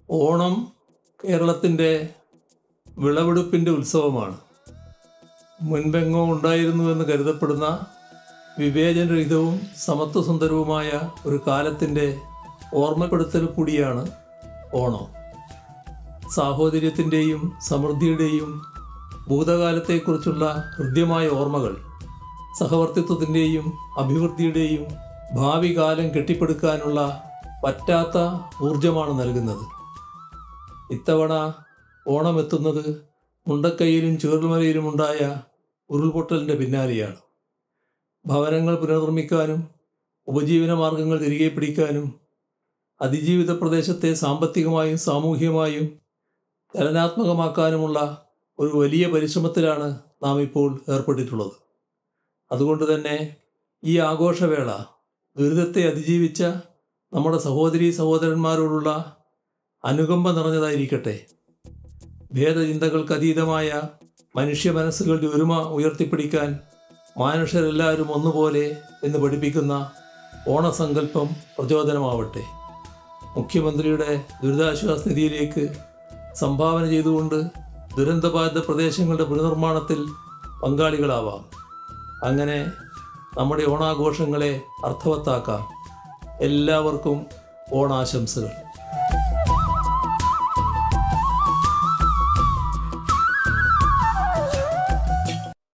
ഓണം കേരളത്തിൻ്റെ വിളവെടുപ്പിൻ്റെ ഉത്സവമാണ് മുൻപെങ്ങോ ഉണ്ടായിരുന്നുവെന്ന് കരുതപ്പെടുന്ന വിവേചനരഹിതവും സമത്വസുന്ദരവുമായ ഒരു കാലത്തിൻ്റെ ഓർമ്മപ്പെടുത്തൽ കൂടിയാണ് ഓണം സാഹോദര്യത്തിൻ്റെയും സമൃദ്ധിയുടെയും ഭൂതകാലത്തെക്കുറിച്ചുള്ള ഹൃദ്യമായ ഓർമ്മകൾ സഹവർത്തിത്വത്തിൻ്റെയും അഭിവൃദ്ധിയുടെയും ഭാവി കാലം കെട്ടിപ്പടുക്കാനുള്ള പറ്റാത്ത ഊർജമാണ് നൽകുന്നത് ഇത്തവണ ഓണം എത്തുന്നത് മുണ്ടക്കൈയിലും ചുവരുമലയിലുമുണ്ടായ ഉരുൾപൊട്ടലിൻ്റെ പിന്നാലെയാണ് ഭവനങ്ങൾ പുനർനിർമ്മിക്കാനും ഉപജീവന മാർഗങ്ങൾ തിരികെ പിടിക്കാനും അതിജീവിത പ്രദേശത്തെ സാമ്പത്തികമായും സാമൂഹികമായും ചലനാത്മകമാക്കാനുമുള്ള ഒരു വലിയ പരിശ്രമത്തിലാണ് നാം ഇപ്പോൾ ഏർപ്പെട്ടിട്ടുള്ളത് അതുകൊണ്ട് തന്നെ ഈ ആഘോഷവേള ദുരിതത്തെ അതിജീവിച്ച നമ്മുടെ സഹോദരീ സഹോദരന്മാരോടുള്ള അനുകമ്പ നിറഞ്ഞതായിരിക്കട്ടെ ഭേദചിന്തകൾക്ക് അതീതമായ മനുഷ്യ മനസ്സുകളുടെ ഒരുമ ഉയർത്തിപ്പിടിക്കാൻ മാനുഷരെല്ലാവരും ഒന്നുപോലെ എന്ന് പഠിപ്പിക്കുന്ന ഓണസങ്കല്പം പ്രചോദനമാവട്ടെ മുഖ്യമന്ത്രിയുടെ ദുരിതാശ്വാസ നിധിയിലേക്ക് സംഭാവന ചെയ്തുകൊണ്ട് ദുരന്തബാധിത പ്രദേശങ്ങളുടെ പുനർനിർമ്മാണത്തിൽ പങ്കാളികളാവാം അങ്ങനെ നമ്മുടെ ഓണാഘോഷങ്ങളെ അർത്ഥവത്താക്കാം എല്ലാവർക്കും ഓണാശംസകൾ